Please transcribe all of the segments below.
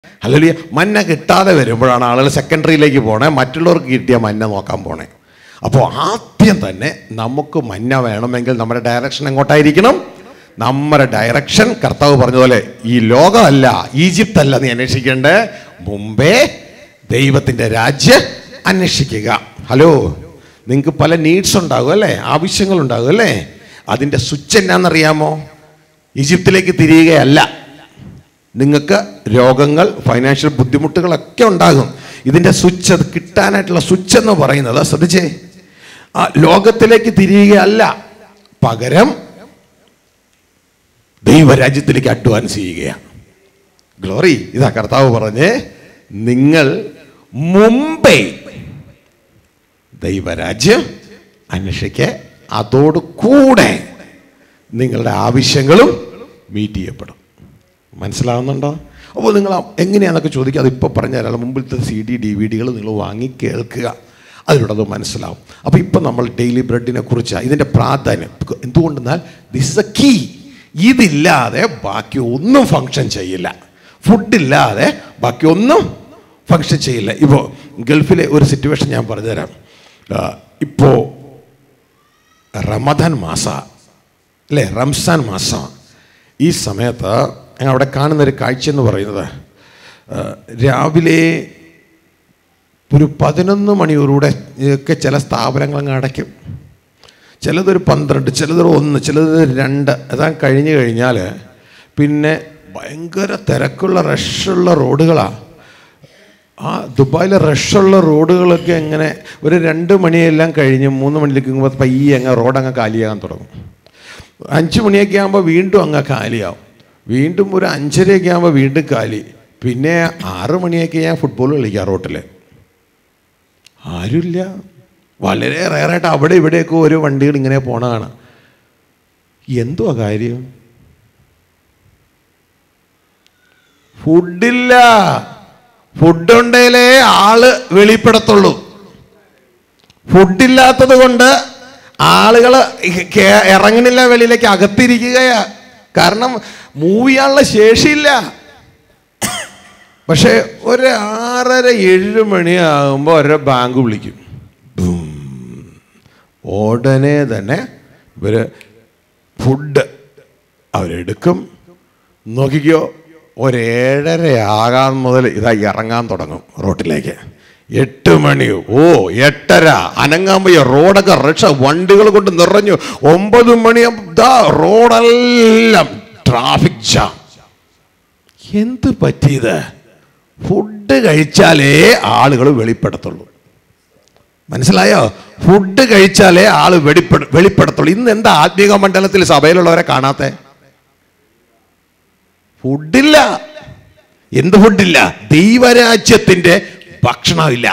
അല്ലെങ്കിൽ മന്ന കിട്ടാതെ വരുമ്പോഴാണ് ആളുകൾ സെക്കൻഡറിയിലേക്ക് പോണേ മറ്റുള്ളവർക്ക് കിട്ടിയ മന്ന നോക്കാൻ പോണേ അപ്പോൾ ആദ്യം തന്നെ നമുക്ക് മന്ന വേണമെങ്കിൽ നമ്മുടെ ഡയറക്ഷൻ എങ്ങോട്ടായിരിക്കണം നമ്മുടെ ഡയറക്ഷൻ കർത്താവ് പറഞ്ഞതുപോലെ ഈ ലോകമല്ല ഈജിപ്ത് അല്ല നീ അന്വേഷിക്കേണ്ടേ മുമ്പേ ദൈവത്തിൻ്റെ രാജ്യ അന്വേഷിക്കുക ഹലോ നിങ്ങൾക്ക് പല നീഡ്സ് ഉണ്ടാകും അല്ലേ ആവശ്യങ്ങളുണ്ടാകും അല്ലേ അതിൻ്റെ സ്വിച്ച് എന്നാണെന്നറിയാമോ ഈജിപ്തിലേക്ക് തിരിയുകയല്ല നിങ്ങൾക്ക് രോഗങ്ങൾ ഫൈനാൻഷ്യൽ ബുദ്ധിമുട്ടുകളൊക്കെ ഉണ്ടാകും ഇതിൻ്റെ സ്വിച്ച് അത് കിട്ടാനായിട്ടുള്ള സ്വിച്ച് എന്ന് പറയുന്നത് ശ്രദ്ധിച്ചേ ആ ലോകത്തിലേക്ക് തിരിയുകയല്ല പകരം ദൈവരാജ്യത്തിലേക്ക് അഡ്വാൻസ് ചെയ്യുകയാണ് ഗ്ലോറി ഇതാ കർത്താവ് പറഞ്ഞ് നിങ്ങൾ മുമ്പേ ദൈവരാജ്യം അന്വേഷിക്കെ അതോട് കൂടെ നിങ്ങളുടെ ആവശ്യങ്ങളും മീറ്റ് ചെയ്യപ്പെടും മനസ്സിലാവുന്നുണ്ടോ അപ്പോൾ നിങ്ങൾ ആ- എങ്ങനെയാണെന്നൊക്കെ ചോദിക്കുക അതിപ്പോൾ പറഞ്ഞുതരാം മുമ്പിലത്തെ സി ഡി ഡി വി ഡികൾ നിങ്ങൾ വാങ്ങി കേൾക്കുക അതിലൂടെ അത് മനസ്സിലാവും അപ്പോൾ ഇപ്പം നമ്മൾ ഡെയിലി ബ്രെഡിനെ കുറിച്ചാണ് ഇതിൻ്റെ പ്രാധാന്യം എന്തുകൊണ്ടെന്നാൽ ദിസ് ഇസ് എ കീ ഇതില്ലാതെ ബാക്കി ഒന്നും ഫങ്ഷൻ ചെയ്യില്ല ഫുഡില്ലാതെ ബാക്കി ഒന്നും ഫങ്ഷൻ ചെയ്യില്ല ഇപ്പോൾ ഗൾഫിലെ ഒരു സിറ്റുവേഷൻ ഞാൻ പറഞ്ഞുതരാം ഇപ്പോൾ റമദാൻ മാസ അല്ലേ റംസാൻ മാസം ഈ സമയത്ത് ഞങ്ങൾ അവിടെ കാണുന്നൊരു കാഴ്ച എന്ന് പറയുന്നത് ആ, രാവിലെ ഒരു പതിനൊന്ന് മണിയോടുകൂടെ ഒക്കെ ചില സ്ഥാപനങ്ങൾ അങ്ങ് അടയ്ക്കും ചിലതൊരു പന്ത്രണ്ട് ചിലതൊരു ഒന്ന് ചിലത് രണ്ട് അതാ കഴിഞ്ഞു കഴിഞ്ഞാൽ പിന്നെ ഭയങ്കര തിരക്കുള്ള റഷുള്ള റോഡുകളാണ് ആ ദുബായിലെ റഷുള്ള റോഡുകളൊക്കെ എങ്ങനെ ഒരു രണ്ട് മണിയെല്ലാം കഴിഞ്ഞ് മൂന്ന് മണിയിലേക്ക് പോകുമ്പോൾ പയ്യെ അങ്ങ് റോഡ് അങ്ങ് കാലിയാകാൻ തുടങ്ങും അഞ്ച് മണിയൊക്കെ ആകുമ്പോൾ വീണ്ടും അങ്ങ് കാലിയാവും വീണ്ടും ഒരു അഞ്ചരയൊക്കെ ആകുമ്പോൾ വീണ്ടും കാലി പിന്നെ ആറ് മണിയൊക്കെ ഞാൻ ഫുട്ബോൾ കളിക്കാം റോട്ടിൽ ആരുമില്ല വളരെ റയറായിട്ട് അവിടെ ഇവിടെയൊക്കെ ഓരോ വണ്ടികൾ ഇങ്ങനെ പോണതാണ് എന്തുവാ കാര്യം ഫുഡില്ല ഫുഡ് ഉണ്ടെങ്കിലേ ആള് വെളിപ്പെടുത്തുള്ളൂ ഫുഡില്ലാത്തത് കൊണ്ട് ആളുകൾ ഇറങ്ങണില്ല വെളിയിലേക്ക് അകത്തിരിക്കുകയാ കാരണം മൂവ് ചെയ്യാനുള്ള ശേഷിയില്ല പക്ഷെ ഒരു ആറര ഏഴ് മണിയാകുമ്പോൾ ഓരോ ബാങ്ക് വിളിക്കും ബും. ഉടനെ തന്നെ ഇവർ ഫുഡ് അവരെടുക്കും നോക്കിക്കോ ഒരേഴര ആകാൻ മുതൽ ഇതാ ഇറങ്ങാൻ തുടങ്ങും റോട്ടിലേക്ക് എട്ട് മണി ഓ എട്ടര അനങ്ങാൻ വയ്യ റോഡൊക്കെ റിക്ഷ വണ്ടികൾ കൊണ്ട് നിറഞ്ഞു ഒമ്പത് മണിയാകുമ്പോൾ ദാ റോഡെല്ലാം ട്രാഫിക് ജാം എന്ത് പറ്റിയത് ഫുഡ് കഴിച്ചാലേ ആളുകൾ വെളിപ്പെടുത്തുള്ളൂ മനസ്സിലായോ ഫുഡ് കഴിച്ചാലേ ആള് വെളിപ്പെടു വെളിപ്പെടുത്തുള്ളൂ ഇന്ന് എന്താ ആത്മീക മണ്ഡലത്തിൽ സഭയിലുള്ളവരെ കാണാത്തെ ഫുഡില്ല എന്ത് ഫുഡില്ല ദൈവരാജ്യത്തിന്റെ ഭക്ഷണമില്ല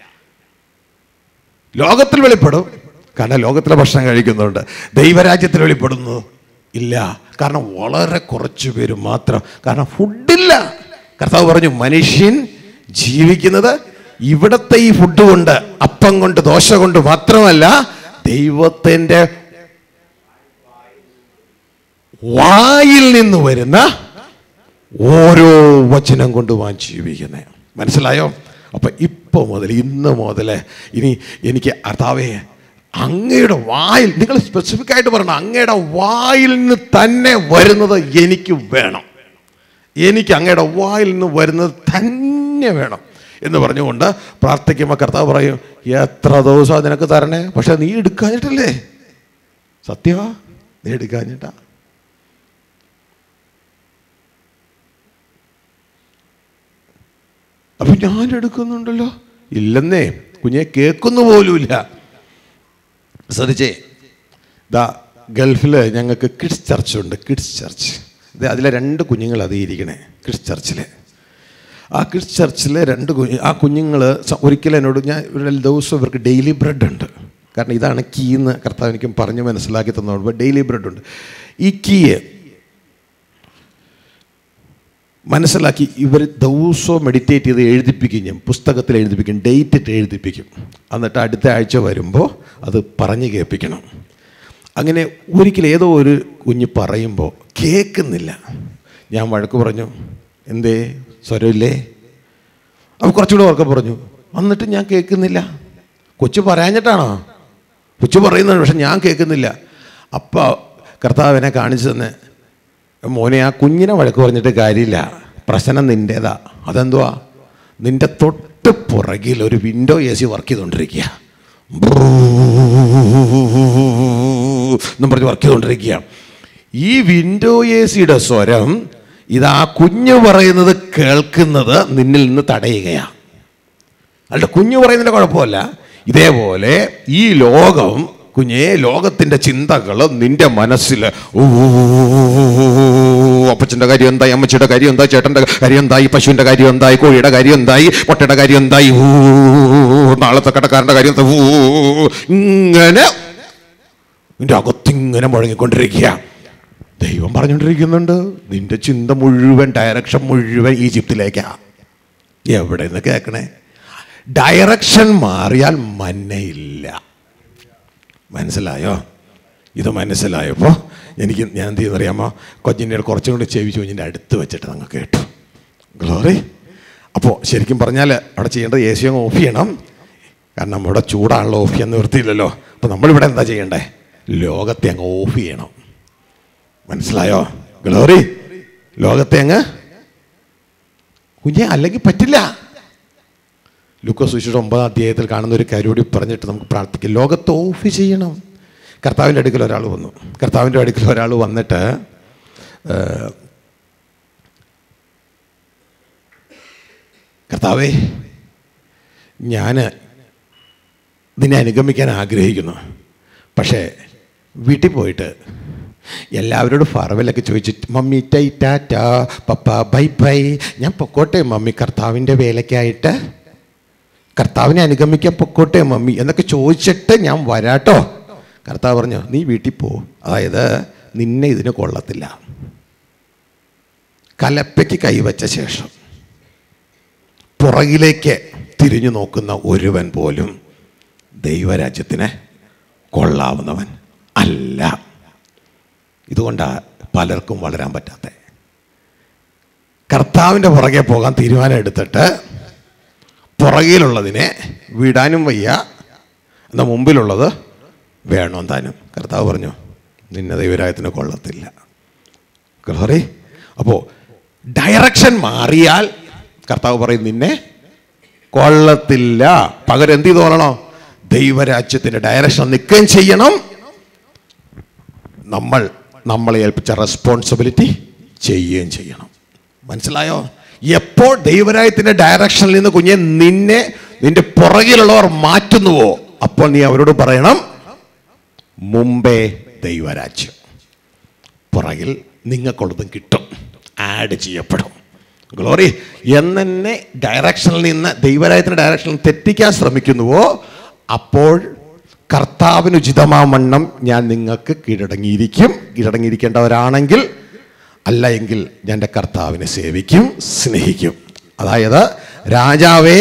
ലോകത്തിൽ വെളിപ്പെടും കാരണം ലോകത്തിലെ ഭക്ഷണം കഴിക്കുന്നുണ്ട് ദൈവരാജ്യത്തിൽ വെളിപ്പെടുന്നു ഇല്ല കാരണം വളരെ കുറച്ച് പേര് മാത്രം കാരണം ഫുഡില്ല കർത്താവ് പറഞ്ഞു മനുഷ്യൻ ജീവിക്കുന്നത് ഇവിടത്തെ ഈ ഫുഡ് കൊണ്ട് അപ്പം കൊണ്ട് ദോശ കൊണ്ട് മാത്രമല്ല ദൈവത്തിൻ്റെ വായിൽ നിന്ന് വരുന്ന ഓരോ വചനം കൊണ്ടുമാണ് ജീവിക്കുന്നത് മനസ്സിലായോ അപ്പൊ ഇപ്പൊ മുതൽ ഇന്ന് മുതൽ ഇനി എനിക്ക് അർത്താവേ അങ്ങയുടെ വായിൽ നിങ്ങൾ സ്പെസിഫിക് ആയിട്ട് പറയണം അങ്ങയുടെ വായിൽ നിന്ന് തന്നെ വരുന്നത് എനിക്ക് വേണം എനിക്ക് അങ്ങയുടെ വായിൽ നിന്ന് വരുന്നത് തന്നെ വേണം എന്ന് പറഞ്ഞുകൊണ്ട് പ്രാർത്ഥിക്കുമ്പോൾ കർത്താവ് പറയും എത്ര ദിവസം നിനക്ക് തരണേ പക്ഷെ നീ എടുക്കാഞ്ഞിട്ടല്ലേ സത്യമാ നീ എടുക്കാഞ്ഞിട്ടാ അപ്പൊ ഞാൻ എടുക്കുന്നുണ്ടല്ലോ ഇല്ലെന്നേ കുഞ്ഞെ കേൾക്കുന്നു പോലുമില്ല ശ്രദ്ധിച്ചേ ദാ ഗൾഫിൽ ഞങ്ങൾക്ക് കിഡ്സ് ചർച്ച് ഉണ്ട് കിഡ്സ് ചർച്ച് ഇത് അതിലെ രണ്ട് കുഞ്ഞുങ്ങൾ അത് ഇരിക്കണേ കിഡ്സ് ചർച്ചിൽ ആ കിഡ്സ് ചർച്ചിലെ രണ്ട് കുഞ്ഞ് ആ കുഞ്ഞുങ്ങൾ ഒരിക്കലും എന്നോട് ഞാൻ ഒരു ദിവസം ഇവർക്ക് ഡെയിലി ബ്രെഡ് ഉണ്ട് കാരണം ഇതാണ് കീ എന്ന് കർത്താവ് എനിക്കും പറഞ്ഞ് മനസ്സിലാക്കി തന്നോട് ഡെയിലി ബ്രെഡ് ഉണ്ട് ഈ കീയെ മനസ്സിലാക്കി ഇവർ ദിവസവും മെഡിറ്റേറ്റ് ചെയ്ത് എഴുതിപ്പിക്കും ഞാൻ പുസ്തകത്തിൽ എഴുതിപ്പിക്കും ഡേറ്റ് ഇട്ട് എഴുതിപ്പിക്കും എന്നിട്ട് അടുത്ത ആഴ്ച വരുമ്പോൾ അത് പറഞ്ഞ് കേൾപ്പിക്കണം അങ്ങനെ ഒരിക്കൽ ഏതോ ഒരു കുഞ്ഞ് പറയുമ്പോൾ കേൾക്കുന്നില്ല ഞാൻ വഴക്ക് പറഞ്ഞു എന്തേ സ്വരമില്ലേ അപ്പോൾ കുറച്ചുകൂടെ ഉറക്കെ പറഞ്ഞു എന്നിട്ട് ഞാൻ കേൾക്കുന്നില്ല കൊച്ചു പറയാഞ്ഞിട്ടാണോ കൊച്ചു പറയുന്നതാണ് പക്ഷെ ഞാൻ കേൾക്കുന്നില്ല അപ്പോൾ കർത്താവ് എന്നെ കാണിച്ചു തന്നെ മോനെ ആ കുഞ്ഞിനെ വഴക്ക് പറഞ്ഞിട്ട് കാര്യമില്ല പ്രശ്നം നിൻ്റേതാ അതെന്തുവാ നിൻ്റെ തൊട്ട് പുറകിൽ ഒരു വിൻഡോ എ സി വർക്ക് ചെയ്തുകൊണ്ടിരിക്കുക എന്നും പറഞ്ഞ് വർക്ക് ചെയ്തുകൊണ്ടിരിക്കുക ഈ വിൻഡോ എ സിയുടെ സ്വരം ഇതാ കുഞ്ഞ് പറയുന്നത് കേൾക്കുന്നത് നിന്നിൽ നിന്ന് തടയുകയാണ് അല്ല കുഞ്ഞു പറയുന്നതിൻ്റെ കുഴപ്പമല്ല ഇതേപോലെ ഈ ലോകം കുഞ്ഞേ ലോകത്തിൻ്റെ ചിന്തകൾ നിന്റെ മനസ്സിൽ അപ്പച്ചൻ്റെ കാര്യം എന്തായി അമ്മച്ചിയുടെ കാര്യം എന്തായി ചേട്ടൻ്റെ കാര്യം എന്തായി പശുവിൻ്റെ കാര്യം എന്തായി കോഴിയുടെ കാര്യം എന്തായി മുട്ടയുടെ കാര്യം എന്തായി ഊ നാളത്തെ കടക്കാരൻ്റെ കാര്യം എന്താ? ഊ ഇങ്ങനെ നിന്റെ അകത്തിങ്ങനെ മുഴങ്ങിക്കൊണ്ടിരിക്കുക ദൈവം പറഞ്ഞുകൊണ്ടിരിക്കുന്നുണ്ട് നിന്റെ ചിന്ത മുഴുവൻ ഡയറക്ഷൻ മുഴുവൻ ഈജിപ്തിലേക്കാ എവിടെ നിന്ന് കേൾക്കണേ ഡയറക്ഷൻ മാറിയാൽ മന്നയില്ല മനസ്സിലായോ ഇത് മനസ്സിലായപ്പോൾ എനിക്ക് ഞാൻ എന്ത് ചെയ്യുന്നറിയാമോ കൊച്ചിൻ്റെ കുറച്ചും കൂടി ചെവിച്ച് കുഞ്ഞിൻ്റെ അടുത്ത് വെച്ചിട്ട് നിങ്ങൾ കേട്ടു ഗ്ലോറി അപ്പോൾ ശരിക്കും പറഞ്ഞാൽ അവിടെ ചെയ്യേണ്ടത് എ സി അങ്ങ് ഓഫ് ചെയ്യണം കാരണം നമ്മുടെ ചൂടാണല്ലോ ഓഫ് ചെയ്യാൻ നിവൃത്തിയില്ലല്ലോ അപ്പോൾ നമ്മളിവിടെ എന്താ ചെയ്യണ്ടേ ലോകത്തെ അങ്ങ് ഓഫ് ചെയ്യണം മനസ്സിലായോ ഗ്ലോറി ലോകത്തെ അങ്ങ് കുഞ്ഞെ അല്ലെങ്കിൽ പറ്റില്ല ലൂക്കോസ് സുവിശേഷം ഒമ്പതാം അധ്യായത്തിൽ കാണുന്ന ഒരു കാര്യം കൂടി പറഞ്ഞിട്ട് നമുക്ക് പ്രാർത്ഥിക്കാം ലോകത്തെ ഓഫ് ചെയ്യണം കർത്താവിൻ്റെ അടുക്കൽ ഒരാൾ വന്നു കർത്താവിൻ്റെ അടുക്കൽ ഒരാൾ വന്നിട്ട് ഏഹ്, കർത്താവേ ഞാൻ നിന്നെ അനുഗമിക്കാൻ ആഗ്രഹിക്കുന്നു പക്ഷേ വീട്ടിൽ പോയിട്ട് എല്ലാവരോടും ഫറവലൊക്കെ ചോദിച്ചിട്ട് മമ്മി ടൈ ടാറ്റ പപ്പ ബൈ ബൈ ഞാൻ പൊക്കോട്ടെ മമ്മി കർത്താവിൻ്റെ വേലയ്ക്കായിട്ട് കർത്താവിനെ അനുഗമിക്കാൻ പൊക്കോട്ടെ മമ്മി എന്നൊക്കെ ചോദിച്ചിട്ട് ഞാൻ വരാട്ടോ കർത്താവ് പറഞ്ഞു നീ വീട്ടിൽ പോ അതായത് നിന്നെ ഇതിന് കൊള്ളത്തില്ല കലപ്പയ്ക്ക് കൈവച്ച ശേഷം പുറകിലേക്ക് തിരിഞ്ഞു നോക്കുന്ന ഒരുവൻ പോലും ദൈവരാജ്യത്തിന് കൊള്ളാവുന്നവൻ അല്ല ഇതുകൊണ്ടാണ് പലർക്കും വളരാൻ പറ്റാത്ത കർത്താവിൻ്റെ പുറകെ പോകാൻ തീരുമാനം എടുത്തിട്ട് പുറകിലുള്ളതിനെ വിടാനും വയ്യ എന്നാൽ മുമ്പിലുള്ളത് വേണം താനും കർത്താവ് പറഞ്ഞു നിന്നെ ദൈവരായത്തിന് കൊള്ളത്തില്ല ഗ്ലോറി അപ്പോൾ ഡയറക്ഷൻ മാറിയാൽ കർത്താവ് പറയും നിന്നെ കൊള്ളത്തില്ല പകരം എന്ത് ചെയ്ത് തോന്നണോ ദൈവരാജ്യത്തിൻ്റെ ഡയറക്ഷൻ നിൽക്കുകയും ചെയ്യണം നമ്മൾ നമ്മളെ ഏൽപ്പിച്ച റെസ്പോൺസിബിലിറ്റി ചെയ്യുകയും ചെയ്യണം മനസ്സിലായോ എപ്പോൾ ദൈവരായത്തിൻ്റെ ഡയറക്ഷനിൽ നിന്ന് കുഞ്ഞെ നിന്നെ നിന്റെ പുറകിലുള്ളവർ മാറ്റുന്നുവോ അപ്പോൾ നീ അവരോട് പറയണം മുമ്പേ ദൈവരാജ്യം പുറകിൽ നിങ്ങൾക്കുള്ളതും കിട്ടും ആഡ് ചെയ്യപ്പെടും ഗ്ലോറി എന്നെ ഡയറക്ഷനിൽ നിന്ന് ദൈവരായത്തിൻ്റെ ഡയറക്ഷനിൽ തെറ്റിക്കാൻ ശ്രമിക്കുന്നുവോ അപ്പോൾ കർത്താവിന് ഉചിതമാവണ്ണം ഞാൻ നിങ്ങൾക്ക് കീഴടങ്ങിയിരിക്കും കീഴടങ്ങിയിരിക്കേണ്ടവരാണെങ്കിൽ അല്ല എങ്കിൽ ഞാൻ എൻ്റെ കർത്താവിനെ സേവിക്കും സ്നേഹിക്കും അതായത് രാജാവേ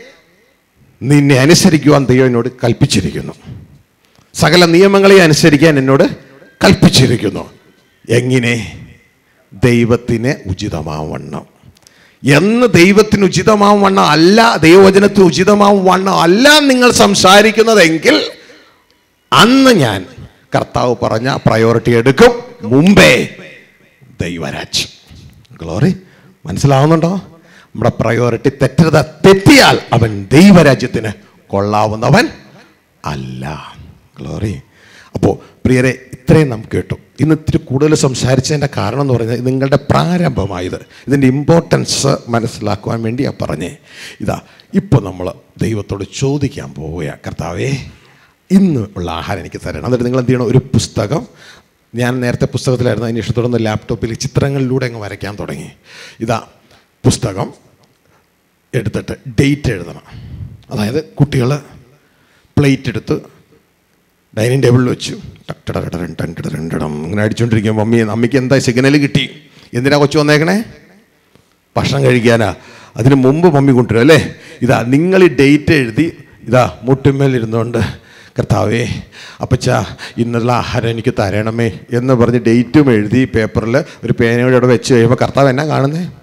നിന്നെ അനുസരിക്കുവാൻ ദൈവം എന്നോട് കൽപ്പിച്ചിരിക്കുന്നു സകല നിയമങ്ങളെ അനുസരിക്കാൻ എന്നോട് കൽപ്പിച്ചിരിക്കുന്നു എങ്ങനെ ദൈവത്തിന് ഉചിതമാവണ്ണം എന്ന് ദൈവത്തിന് ഉചിതമാവണ്ണം അല്ല ദൈവവചനത്തിന് ഉചിതമാവണ്ണം അല്ല നിങ്ങൾ സംസാരിക്കുന്നതെങ്കിൽ അന്ന് ഞാൻ കർത്താവ് പറഞ്ഞ പ്രയോറിറ്റി എടുക്കും മുമ്പേ ദൈവരാജ്യം ഗ്ലോറി മനസ്സിലാവുന്നുണ്ടോ നമ്മുടെ പ്രയോറിറ്റി തെറ്റരുത തെറ്റിയാൽ അവൻ ദൈവരാജ്യത്തിന് കൊള്ളാവുന്നവൻ അല്ല ഗ്ലോറി അപ്പോൾ പ്രിയരെ ഇത്രയും നാം കേട്ടു ഇന്ന് ഇത്തിരി കൂടുതൽ സംസാരിച്ചതിൻ്റെ കാരണം എന്ന് പറഞ്ഞാൽ നിങ്ങളുടെ പ്രാരംഭമായത് ഇതിൻ്റെ ഇമ്പോർട്ടൻസ് മനസ്സിലാക്കുവാൻ വേണ്ടിയാണ് പറഞ്ഞേ ഇതാ ഇപ്പോൾ നമ്മൾ ദൈവത്തോട് ചോദിക്കാൻ പോവുക കർത്താവേ ഇന്ന് ഉള്ള ആഹാരം എനിക്ക് തരണം എന്നിട്ട് നിങ്ങൾ എന്ത് ചെയ്യണം ഒരു പുസ്തകം ഞാൻ നേരത്തെ പുസ്തകത്തിലായിരുന്നു അതിന് ഇഷ്ടം തുടർന്ന് ലാപ്ടോപ്പിൽ ചിത്രങ്ങളിലൂടെ അങ്ങ് വരയ്ക്കാൻ തുടങ്ങി ഇതാ പുസ്തകം എടുത്തിട്ട് ഡേറ്റ് എഴുതണം അതായത് കുട്ടികൾ പ്ലേറ്റ് എടുത്ത് ഡൈനിങ് ടേബിളിൽ വെച്ചു ടക്കടടടടം ടങ്കടടണ്ടടം ഇങ്ങനെ അടിച്ചുകൊണ്ടിരിക്കും മമ്മി അമ്മയ്ക്ക് എന്താ സിഗ്നൽ കിട്ടി എന്തിനാ കൊച്ചു വന്നേക്കണേ ഭക്ഷണം കഴിക്കാനാ അതിന് മുമ്പ് മമ്മി കൊണ്ടുവരും അല്ലേ ഇതാ നിങ്ങൾ ഈ ഡേറ്റ് എഴുതി ഇതാ മുട്ടുമേൽ ഇരുന്നുകൊണ്ട് കർത്താവേ അപ്പച്ച ഇന്നുള്ള ആഹാരം എനിക്ക് തരണമേ എന്ന് പറഞ്ഞ് ഡേറ്റും എഴുതി പേപ്പറിൽ ഒരു പേനയോടെ അവിടെ വെച്ച് കഴിയുമ്പോൾ കർത്താവ് എന്നാ കാണുന്നേ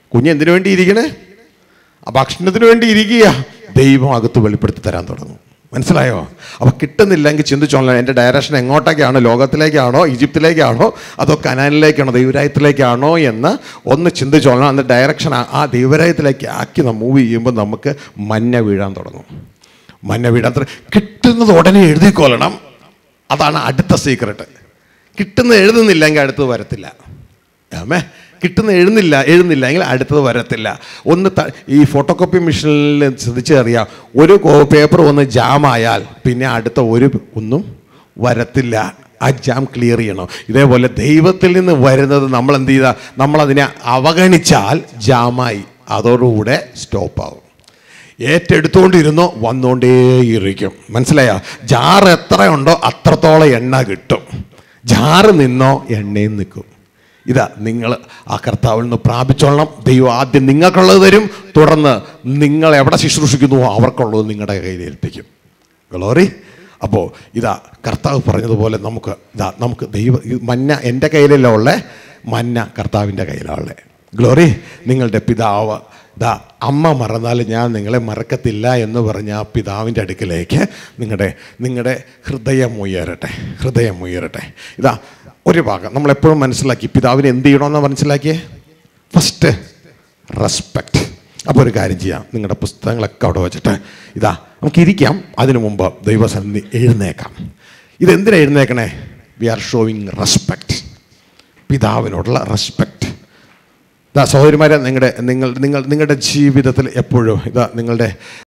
കുഞ്ഞ് എന്തിനു വേണ്ടി ഇരിക്കണേ ആ ഭക്ഷണത്തിന് വേണ്ടി ഇരിക്കുക ദൈവം അകത്ത് വെളിപ്പെടുത്തി തരാൻ തുടങ്ങും മനസ്സിലായോ അപ്പോൾ കിട്ടുന്നില്ലെങ്കിൽ ചിന്തിച്ചോളാം എൻ്റെ ഡയറക്ഷൻ എങ്ങോട്ടേക്കാണോ ലോകത്തിലേക്കാണോ ഈജിപ്തിലേക്കാണോ അതോ കനാനിലേക്കാണോ ദൈവരായത്തിലേക്കാണോ എന്ന് ഒന്ന് ചിന്തിച്ചോളാം അന്ന് ഡയറക്ഷൻ ആ- ആ ദൈവരായത്തിലേക്ക് ആക്കി നാം മൂവ് ചെയ്യുമ്പോൾ നമുക്ക് മഞ്ഞ വീഴാൻ തുടങ്ങും മഞ്ഞ വീഴാൻ തുടങ്ങും കിട്ടുന്നത് ഉടനെ എഴുതിക്കൊള്ളണം അതാണ് അടുത്ത സീക്രട്ട് കിട്ടുന്നത് എഴുതുന്നില്ലെങ്കിൽ അടുത്തത് വരത്തില്ല ആമേ കിട്ടുന്ന എഴുന്നില്ല എഴുന്നില്ല എങ്കിൽ അടുത്തത് വരത്തില്ല ഒന്ന് ത- ഈ ഫോട്ടോ കോപ്പി മെഷീനിൽ ശ്രദ്ധിച്ചറിയാം ഒരു പേപ്പർ ഒന്ന് ജാമായാൽ പിന്നെ അടുത്ത ഒരു ഒന്നും വരത്തില്ല ആ ജാം ക്ലിയർ ചെയ്യണം ഇതേപോലെ ദൈവത്തിൽ നിന്ന് വരുന്നത് നമ്മൾ എന്ത് ചെയ്താൽ നമ്മളതിനെ അവഗണിച്ചാൽ ജാമായി അതോടുകൂടെ സ്റ്റോപ്പ് ആവും ഏറ്റെടുത്തുകൊണ്ടിരുന്നോ വന്നുകൊണ്ടേയിരിക്കും മനസ്സിലായോ ജാറ് എത്രയുണ്ടോ അത്രത്തോളം എണ്ണ കിട്ടും ജാറ് നിന്നോ എണ്ണയും നിൽക്കും ഇതാ നിങ്ങൾ ആ കർത്താവിൽ നിന്ന് പ്രാപിച്ചോളണം ദൈവം ആദ്യം നിങ്ങൾക്കുള്ളത് തരും തുടർന്ന് നിങ്ങൾ എവിടെ ശുശ്രൂഷിക്കുന്നുവോ അവർക്കുള്ളത് നിങ്ങളുടെ കയ്യിൽ ഏൽപ്പിക്കും ഗ്ലോറി അപ്പോൾ ഇതാ കർത്താവ് പറഞ്ഞതുപോലെ നമുക്ക് ഇതാ നമുക്ക് ദൈവ ഈ മഞ്ഞ എൻ്റെ കയ്യിലല്ല ഉള്ളേ മഞ്ഞ കർത്താവിൻ്റെ കയ്യിലാണ് ഉള്ളത് ഗ്ലോറി നിങ്ങളുടെ പിതാവ് ദാ അമ്മ മറന്നാൽ ഞാൻ നിങ്ങളെ മറക്കത്തില്ല എന്ന് പറഞ്ഞ ആ പിതാവിൻ്റെ അടുക്കിലേക്ക് നിങ്ങളുടെ നിങ്ങളുടെ ഹൃദയം ഉയരട്ടെ ഹൃദയം ഉയരട്ടെ ഇതാ ഒരു ഭാഗം നമ്മളെപ്പോഴും മനസ്സിലാക്കി പിതാവിനെ എന്ത് ചെയ്യണമെന്ന് മനസ്സിലാക്കിയേ ഫസ്റ്റ് റെസ്പെക്റ്റ് അപ്പോൾ ഒരു കാര്യം ചെയ്യാം നിങ്ങളുടെ പുസ്തകങ്ങളൊക്കെ അവിടെ വെച്ചിട്ട് ഇതാ നമുക്ക് ഇരിക്കാം അതിനു മുമ്പ് ദൈവസന്ധി എഴുന്നേക്കാം ഇതെന്തിനാ എഴുന്നേക്കണേ വി ആർ ഷോയിങ് റെസ്പെക്റ്റ് പിതാവിനോടുള്ള റെസ്പെക്റ്റ് ഇതാ സഹോദരിമാരെ നിങ്ങളുടെ നിങ്ങൾ നിങ്ങൾ നിങ്ങളുടെ ജീവിതത്തിൽ എപ്പോഴും ഇതാ നിങ്ങളുടെ